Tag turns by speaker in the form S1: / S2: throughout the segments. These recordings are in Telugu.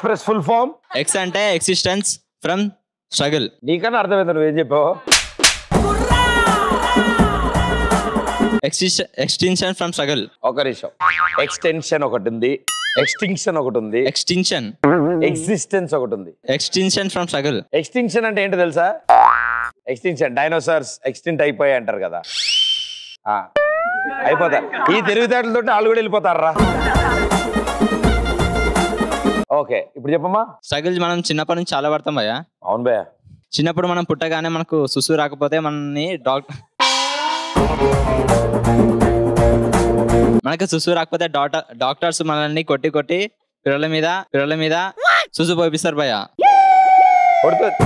S1: ఎక్స్ప్రెస్ ఫుల్ ఫామ్
S2: ఎక్స్ అంటే ఎక్సిస్టెన్స్ ఫ్రమ్ స్ట్రగుల్
S1: నీకన్నా అర్థమైంది నువ్వేం చెప్పావు
S2: ఎక్స్టెన్షన్ ఫ్రమ్ స్ట్రగుల్
S1: ఒక నిమిషం ఎక్స్టెన్షన్ ఒకటి ఉంది ఎక్స్టింక్షన్ ఒకటి ఉంది
S2: ఎక్స్టింక్షన్
S1: ఎగ్జిస్టెన్స్ ఒకటి ఉంది
S2: ఎక్స్టెన్షన్ ఫ్రమ్ స్ట్రగుల్
S1: ఎక్స్టింక్షన్ అంటే ఏంటో తెలుసా ఎక్స్టింక్షన్ డైనోసార్స్ ఎక్స్టింట్ అయిపోయాయి అంటారు కదా ఆ, అయిపోతారు ఈ తెలివితేటలతో వాళ్ళు కూడా వెళ్ళిపోతారా ఓకే ఇప్పుడు చెప్పమ్మా
S2: స్ట్రగుల్ మనం చిన్నప్పటి నుంచి చాలా పడతాం భయ్యా
S1: అవును భయ్య
S2: చిన్నప్పుడు మనం పుట్టగానే మనకు సుసు రాకపోతే మనని డాక్టర్ మనకి సుసు రాకపోతే డాక్టర్ డాక్టర్స్ మనల్ని కొట్టి కొట్టి పిల్లల మీద పిల్లల మీద సుసు పోపిస్తారు భయ్య
S1: కొడుతుంది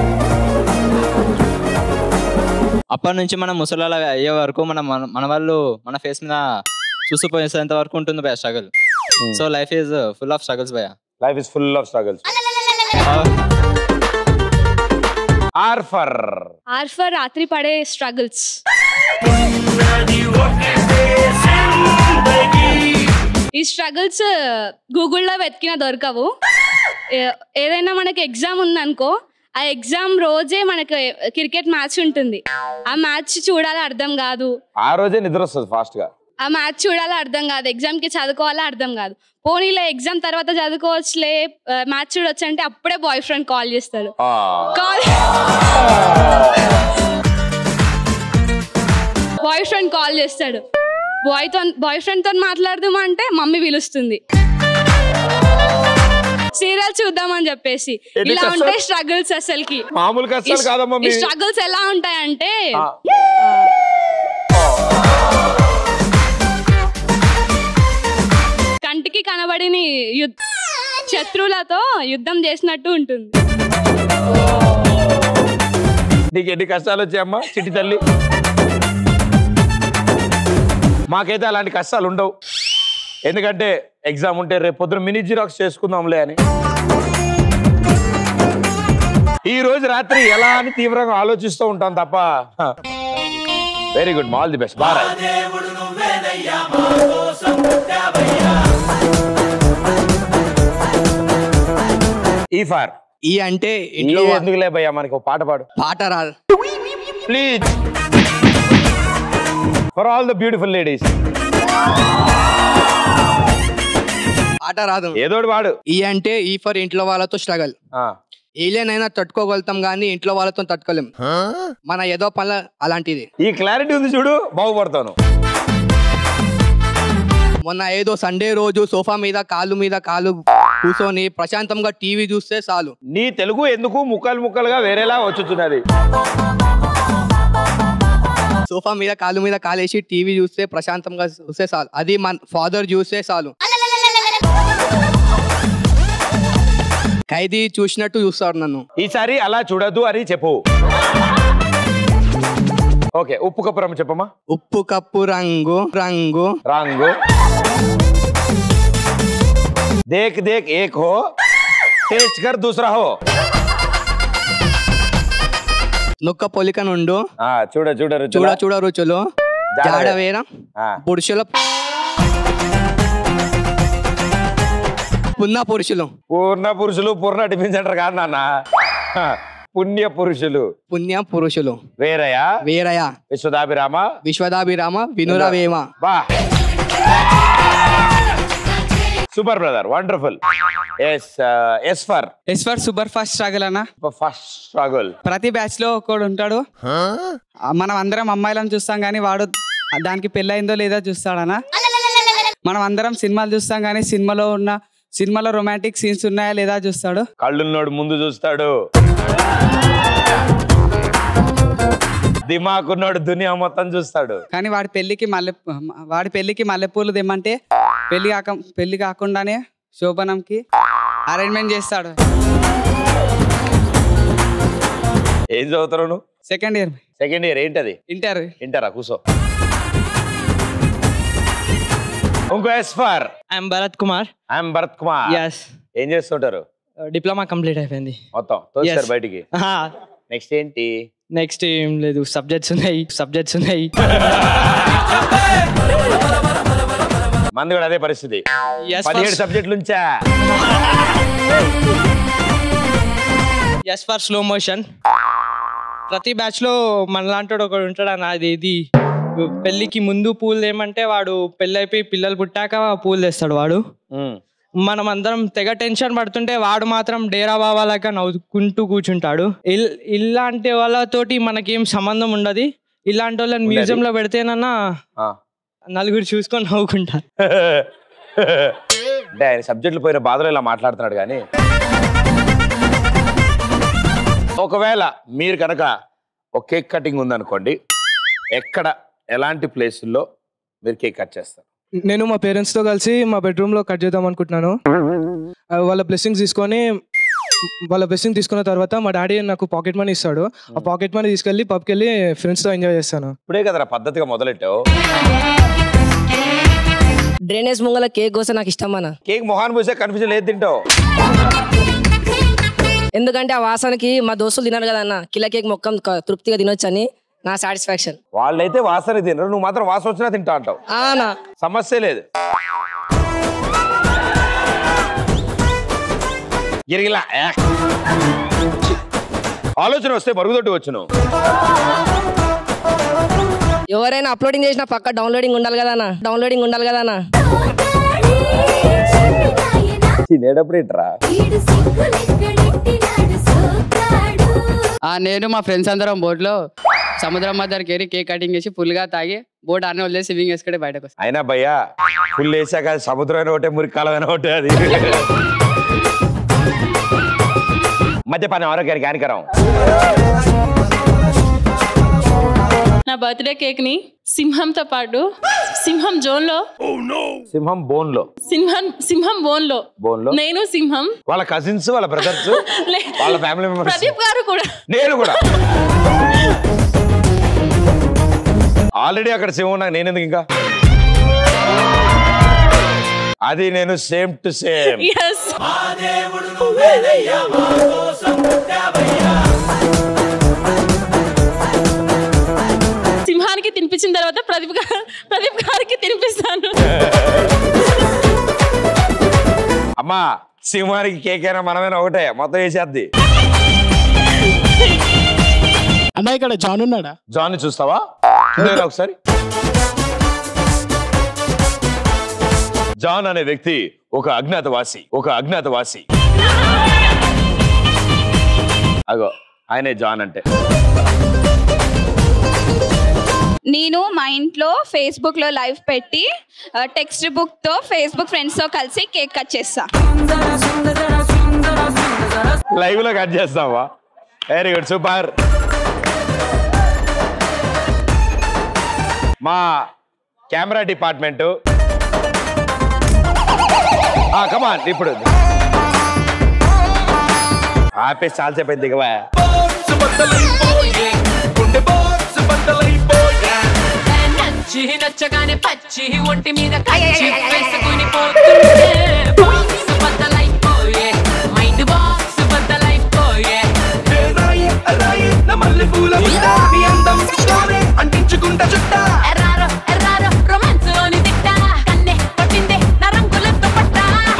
S2: అప్పటి నుంచి మనం ముసలాల అయ్యే వరకు మన మన- మన వాళ్ళు మన ఫేస్ మీద సుసు పోసేంత వరకు ఉంటుంది భయ్య struggle so life is full of struggles భయ్య
S1: life is full of struggles R for
S3: R for రాత్రి పడే స్ట్రగుల్స్ ఈ స్ట్రగుల్స్ గూగుల్లో వెతికిన దొరకవు ఏ- ఏదైనా మనకి ఎగ్జామ్ ఉందనుకో ఆ ఎగ్జామ్ రోజే మనకి క్రికెట్ మ్యాచ్ ఉంటుంది ఆ మ్యాచ్ చూడాలి అర్థం కాదు
S1: ఆ రోజే నిద్ర వస్తుంది ఫాస్ట్ గా
S3: ఆ మ్యాచ్ చూడాలి అర్థం కాదు ఎగ్జామ్ కి చదువుకోవాలా అర్థం కాదు పోనీలో ఎగ్జామ్ తర్వాత చదువుకోవచ్చులే మ్యాచ్ చూడొచ్చు అంటే అప్పుడే బాయ్ ఫ్రెండ్ కాల్ చేస్తాడు
S1: ఆ.
S3: కాల్ బాయ్ ఫ్రెండ్ కాల్ చేస్తాడు బాయ్ తో బాయ్ ఫ్రెండ్ తో మాట్లాడదామా అంటే మమ్మీ పిలుస్తుంది సీరియల్ చూద్దామని చెప్పేసి
S1: ఎన్ని
S3: ఇలా
S1: కష్టాలు?
S3: ఉంటాయి స్ట్రగుల్స్ అసలుకి
S1: మామూలు కష్టాలు కాదమ్మా
S3: ఈ
S1: మీ
S3: స్ట్రగుల్స్ ఎలా ఉంటాయంటే
S1: ఆ.
S3: కంటికి కనబడిని యుద్ధ శత్రువులతో యుద్ధం చేసినట్టు ఉంటుంది
S1: నీకు ఎన్ని కష్టాలు వచ్చాయమ్మా చిట్టి తల్లి మాకైతే అలాంటి కష్టాలు ఉండవు ఎందుకంటే ఎగ్జామ్ ఉంటే రేపు పొద్దున మినీ జిరాక్స్ చేసుకుందాంలే అని ఈ రోజు రాత్రి ఎలా అని తీవ్రంగా ఆలోచిస్తూ ఉంటాం తప్ప very good all the best బాగా ఈ ఫార్
S4: ఈ అంటే
S1: ఈ
S4: ఇంట్లో వా-
S1: ఎందుకులే భయ్యా మనకి ఒక పాట పాడు
S4: పాట రాదు
S1: please for all the beautiful ladies
S4: పాట రాదు
S1: ఏదోటి వాడు
S4: ఈ అంటే ఈ ఫర్ ఇంట్లో వాళ్ళతో స్ట్రగల్
S1: ఆ,
S4: ఏలియనైనా తట్టుకోగలుగుతాం కానీ ఇంట్లో వాళ్ళతో తట్టుకోలేం మన ఏదో పనుల అలాంటిది
S1: ఈ క్లారిటీ ఉంది చూడు బాగుపడతాను
S4: మొన్న ఏదో సండే రోజు సోఫా మీద కాలు మీద కాలు కూర్చొని ప్రశాంతంగా టీవీ చూస్తే చాలు
S1: నీ తెలుగు ఎందుకు ముక్కలు ముక్కలుగా వేరేలా వచ్చుతున్నది
S4: సోఫా మీద కాలు మీద కాలేసి టీవీ చూస్తే ప్రశాంతంగా చూస్తే చాలు అది మన ఫాదర్ చూస్తే చాలు ఖైదీ చూసినట్టు చూస్తాడు నన్ను
S1: ఈసారి అలా చూడద్దు అని చెప్పు ఓకే ఉప్పు కప్పురం చెప్పమ్మా
S4: ఉప్పు కప్పు రంగు రంగు
S1: రాంగు దేక్ దేక్ ఏక్ హో టేస్ట్ కర్ దూసరా హో
S4: నొక్క పొలిక నుండు
S1: ఆ, చూడ చూడ రుచులా.
S4: చూడ చూడ రుచులు
S1: జాడ
S4: జాడ
S1: వే-
S4: వేర
S1: ఆ,
S4: పురుషుల పున్న పురుషులు
S1: పూర్ణ పురుషులు పూర్ణ టిఫిన్ సెంటర్ కాదు నాన్న హ, పుణ్య పురుషులు
S4: పుణ్య పురుషులు
S1: వేరయా
S4: వీరయ
S1: విశ్వదాభిరామ
S4: విశ్వదాభిరామ వినురవేమ
S1: బా super brother wonderful S S for
S5: S for super fast struggle అన్న
S1: ఫస్ట్ స్ట్రగుల్
S5: ప్రతి బ్యాచ్ లో ఒకడు ఉంటాడు ఆ, మనం అందరం అమ్మాయిలను చూస్తాం కానీ వాడు దానికి పెళ్ళయిందో లేదో చూస్తాడనా మనం అందరం సినిమాలు చూస్తాం కానీ సినిమాలో ఉన్న సినిమాలో రొమాంటిక్ సీన్స్ ఉన్నాయా లేదా చూస్తాడు
S1: కళ్ళున్నోడు ముందు చూస్తాడు దిమాకున్నోడు దునియా మొత్తం చూస్తాడు
S5: కానీ వాడి పెళ్ళికి మల్లె వాడి పెళ్ళికి మల్లెపూలు తెమ్మంటే పెళ్లి కాక పెళ్లి కాకుండానే శోభనంకి అరేంజ్మెంట్ చేస్తాడు
S1: ఏం చదువుతారు నువ్వు
S5: సెకండ్ ఇయర్
S1: సెకండ్ ఇయర్ ఏంటది
S5: ఇంటర్
S1: వింటారా కూసో ఇంకో S for
S6: I'm Bharat Kumar
S1: I'm Bharat Kumar
S6: ఎస్
S1: ఏం చేస్తుంటారు
S6: డిప్లొమా కంప్లీట్ అయిపోయింది
S1: మొత్తం తోస్తారు
S6: Yes.
S1: బయటికి నెక్స్ట్ ఏంటి
S6: నెక్స్ట్ ఏం లేదు సబ్జెక్ట్స్ ఉన్నాయి సబ్జెక్ట్స్ ఉన్నాయి
S1: మంది కూడా అదే పరిస్థితి
S6: Yes,
S1: పదిహేడు
S6: first-
S1: సబ్జెక్టులు ఉంచా
S6: ఎస్ ఫర్ స్లో మోషన్ ప్రతి బ్యాచ్ లో మనలాంటి ఒకడు ఉంటాడు అన్న అది ఇది పెళ్ళికి ముందు పూలు ఏమంటే వాడు పెళ్ళి అయిపోయి పిల్లలు పుట్టాక పూలు తెస్తాడు వాడు
S1: ఉమ్.
S6: మనం అందరం తెగ టెన్షన్ పడుతుంటే వాడు మాత్రం డేరా బాబాలాగా నవ్వుకుంటూ కూర్చుంటాడు ఇల్ ఇలాంటి వాళ్ళతోటి మనకేం సంబంధం ఉండదు ఇలాంటి వాళ్ళని మ్యూజియం లో పెడితేనన్నా
S1: ఆ.
S6: నలుగురు చూసుకొని నవ్వుకుంటారు
S1: అంటే ఆయన సబ్జెక్టులు పోయిన బాధలో ఇలా మాట్లాడుతున్నాడు కానీ ఒకవేళ మీరు కనుక ఒక కేక్ కటింగ్ ఉందనుకోండి ఎక్కడ ఎలాంటి ప్లేసుల్లో మీరు కేక్ కట్ చేస్తారు
S7: నేను మా పేరెంట్స్తో కలిసి మా బెడ్రూమ్లో కట్ చేద్దాం అనుకుంటున్నాను ఆ, వాళ్ళ బ్లెస్సింగ్స్ తీసుకొని వాళ్ళ బ్లెస్సింగ్ తీసుకున్న తర్వాత మా డాడీ నాకు పాకెట్ మనీ ఇస్తాడు ఆ పాకెట్ మనీ తీసుకెళ్ళి పబ్కి వెళ్ళి ఫ్రెండ్స్తో ఎంజాయ్ చేస్తాను
S1: ఇప్పుడే కదరా పద్ధతిగా మొదలెట్టావు
S8: డ్రైనేజ్ ముంగల కేక్ కోసే నాకు ఇష్టం అన్న
S1: కేక్ మొహాన్ పూసే కన్ఫ్యూజన్ లేదు తింటావు
S8: ఎందుకంటే ఆ వాసనకి మా దోస్తులు తిన్నారు కదా అన్న కిలో కేక్ మొక్కం క- తృప్తిగా తినొచ్చు అని నా సాటిస్ఫాక్షన్
S1: వాళ్ళైతే వాసన తినరు నువ్వు మాత్రం వాసన వచ్చినా తింటా అంటావు
S8: ఆనా
S1: సమస్య లేదు గిరిగిలా యాక్. ఆలోచన వస్తే మరుగుదొడ్డి వచ్చును
S8: ఎవరైనా అప్లోడింగ్ చేసినా పక్క డౌన్లోడింగ్ ఉండాలి కదా అన్న డౌన్లోడింగ్ ఉండాలి కదా అన్న
S1: తినేటప్పుడు ఏంట్రా
S9: ఆ నేను మా ఫ్రెండ్స్ అందరం బోట్లో సముద్రం మధ్యకి వెళ్ళి కేక్ కటింగ్ చేసి ఫుల్గా తాగి బోట్ అన్నీ వదిలేసి స్విమ్మింగ్ వేసుకుంటే బయటకు వస్తాం
S1: అయినా భయ్యా ఫుల్ వేసాక సముద్రం అయినా ఒకటే మురికాలమైన ఒకటే అది మద్యపానం ఆరోగ్యానికి హానికరం
S10: నా బర్త్డే కేక్ ని సింహంతో పాటు సింహం జోన్ లో
S1: సింహం బోన్ లో
S10: సింహం సింహం బోన్ లో
S1: బోన్ లో
S10: నేను సింహం
S1: వాళ్ళ కజిన్స్ వాళ్ళ బ్రదర్స్
S10: లే-
S1: వాళ్ళ ఫ్యామిలీ మెంబర్స్
S10: ప్రదీప్ గారు కూడా
S1: నేను కూడా ఆల్రెడీ అక్కడ సింహం నాకు నేను ఎందుకు ఇంకా అది నేను సేమ్ టు సేమ్
S10: ఎస్ సింహానికి తినిపించిన తర్వాత ప్రదీప్ గారు ప్రదీప్ గారికి తినిపిస్తాను
S1: అమ్మా సింహానికి కేక్ అయినా మనమైనా ఒకటే మొత్తం వేసేద్ది
S11: అన్న ఇక్కడ జాన్ ఉన్నాడా
S1: జాన్ చూస్తావా చూడరా ఒకసారి జాన్ అనే వ్యక్తి ఒక అజ్ఞాతవాసి ఒక అజ్ఞాతవాసి అగో ఆయనే జాన్ అంటే
S3: నేను మా ఇంట్లో ఫేస్బుక్ లో లైవ్ పెట్టి టెక్స్ట్ బుక్ తో ఫేస్బుక్ ఫ్రెండ్స్ తో కలిసి కేక్ కట్ చేస్తా
S1: లైవ్ లో కట్ చేస్తావా వెరీ గుడ్ సూపర్ మా కెమెరా డిపార్ట్మెంట్ కమాన్ ఇప్పుడు ఆపేసి చాలాసేపు అయింది దిగవా
S10: నచ్చి నచ్చగానే పచ్చి ఒంటి మీద కచ్చి వేసుకుని పోతుంటే బాక్స్ బద్దలైపోయే మైండ్ బాక్స్ బద్దలైపోయే ఎర్రారో ఎర్రారో రొమాన్స్ లోని తిట్ట కన్నే పట్టిందే నా రంగులతో పట్ట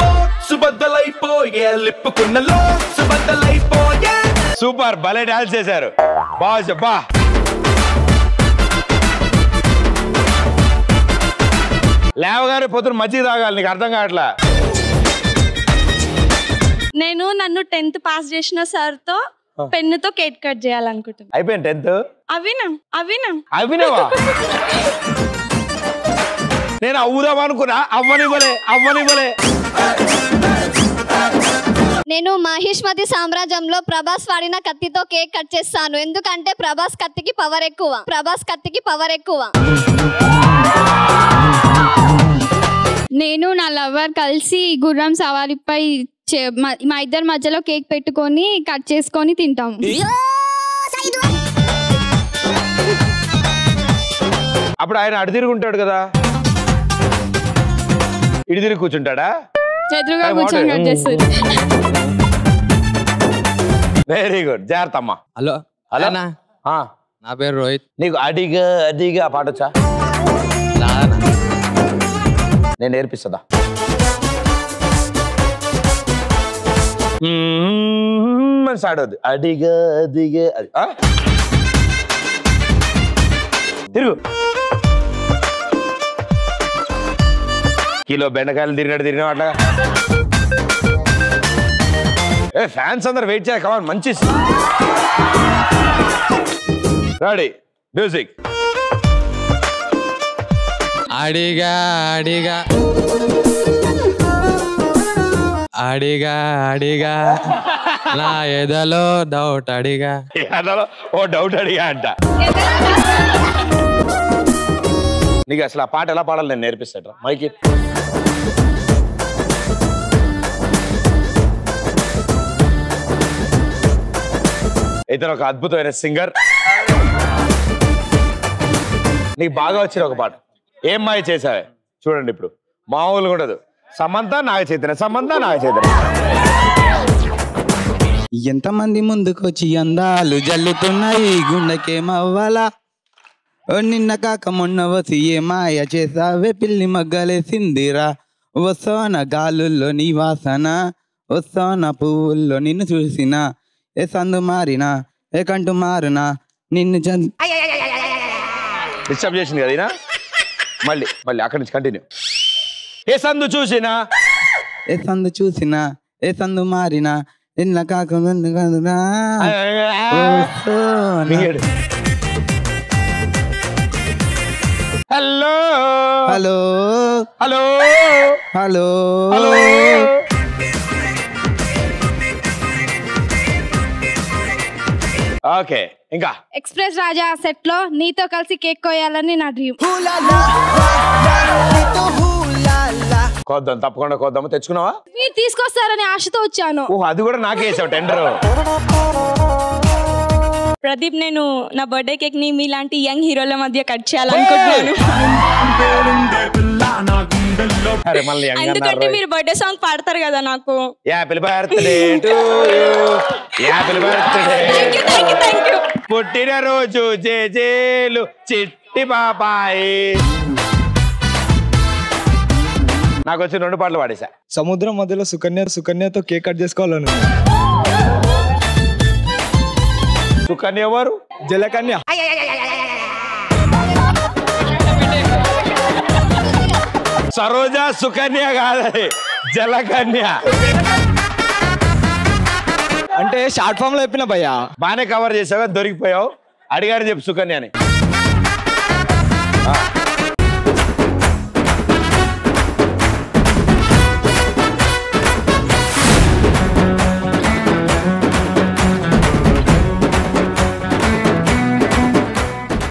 S1: సూపర్ భలే డాన్స్ చేశారు బాగా బా లేవగానే పొద్దున మజ్జిగ తాగాలి నీకు అర్థం కావట్లా
S3: నేను నన్ను టెన్త్ పాస్ చేసిన సార్ తో పెన్నుతో కేక్ కట్ చేయాలనుకుంటున్నా
S1: అయిపోయింది టెన్త్
S3: అవినా అవినా
S1: అవినవా నేను అవుదాం అనుకున్నా అవ్వనివ్వలే అవ్వనివ్వలే
S12: నేను మహిష్మతి సామ్రాజ్యంలో ప్రభాస్ వాడిన కత్తితో కేక్ కట్ చేస్తాను ఎందుకంటే ప్రభాస్ కత్తికి పవర్ ఎక్కువ ప్రభాస్ కత్తికి పవర్ ఎక్కువ
S3: నేను నా లవర్ కలిసి గుర్రం సవారిపై చే- మా- మా ఇద్దరి మధ్యలో కేక్ పెట్టుకొని కట్ చేసుకొని తింటాం
S1: అప్పుడు ఆయన అడు తిరిగి ఉంటాడు కదా ఇటు తిరిగి కూర్చుంటాడా
S3: ఎదురుగా
S1: Time
S3: కూర్చొని
S1: out.
S3: కట్ చేస్తుంది
S1: వెరీ గుడ్ జాగ్రత్త అమ్మా
S4: హలో
S1: హలో
S4: అన్నా.
S1: ఆ,
S4: నా పేరు రోహిత్
S1: నీకు అడిగా అడిగా ఆ పాట వచ్చా
S4: రాదన్నా
S1: నేను నేర్పిస్తుందా మ్మ్, స్టార్ట్ అవుద్ది అడిగా దిగే అది ఆ? తిరుగు కిలో బెండకాయలు తిరిగినట్టు తిరిగినా అట్లా ఏ ఫ్యాన్స్ అందరు వెయిట్ చేయాలి కమాన్ మంచి రెడీ మ్యూజిక్
S13: అడిగా అడిగా అడిగా అడిగా నా ఎదలో డౌట్ అడిగా
S1: అదలో ఓ డౌట్ అడిగా అంట నీకు అసలు ఆ పాట ఎలా పాడాలి నేను నేర్పిస్తాడు మైకి ఇతను ఒక అద్భుతమైన సింగర్ నీకు బాగా వచ్చిన ఒక పాట ఏం మాయ చేసావే చూడండి ఇప్పుడు మామూలుగా ఉండదు సమంత నాగ చైతన్య సమంత నాగ చైతన్య
S14: ఎంతమంది ముందుకొచ్చి అందాలు జల్లుతున్నాయి గుండెకేమవ్వాలా ఓ నిన్న కాక మొన్న వసి ఏ మాయ చేసావే పిల్లి మగ్గలేసిందిరా వసోన గాలుల్లో నీ వాసన వసోన పువ్వుల్లో నిన్ను చూసిన ఏ సందు మారినా ఏ కంటు మారునా నిన్ను చంద
S1: డిస్టర్బ్ చేసింది కదా ఈయన? మళ్ళీ మళ్ళీ అక్కడి నుంచి కంటిన్యూ ఏ సందు చూసినా
S14: ఏ సందు చూసినా ఏ సందు మారినా నిన్న కాక మొన్న కాదురా వసోన
S1: hello
S14: hello
S1: hello
S14: hello
S1: hello okay ఇంకా
S3: ఎక్స్ప్రెస్ రాజా సెట్ లో నీతో కలిసి కేక్ కోయాలని నా డ్రీమ్
S1: కోద్దాం తప్పకుండా కోద్దాము తెచ్చుకున్నావా
S3: మీరు తీసుకొస్తారని ఆశతో వచ్చాను
S1: ఓ అది కూడా నాకే వేసావు టెండర్
S15: ప్రదీప్ నేను నా బర్త్డే కేక్ ని మీలాంటి యంగ్ హీరోల మధ్య కట్ చేయాలనుకుంటున్నాను
S1: అరే మళ్ళీ young
S15: ఎందుకంటే
S1: అన్నారు.
S15: మీరు బర్త్డే సాంగ్ పాడతారు కదా నాకు
S1: apple birthday to apple birthday పుట్టిన రోజు జేజేలు చిట్టి బాబాయి నాకు వచ్చి రెండు పాటలు పాడేశా
S16: సముద్రం మధ్యలో సుకన్య సుకన్యతో కేక్ కట్ చేసుకోవాలని
S1: సుకన్య ఎవరు
S16: జలకన్య
S1: సరోజ సుకన్య కాదని జలకన్య
S16: అంటే షార్ట్ ఫామ్ లో చెప్పిన భయ్యా
S1: బాగానే కవర్ చేసావు దొరికిపోయావు అడిగారు చెప్పు సుకన్య అని ఆ.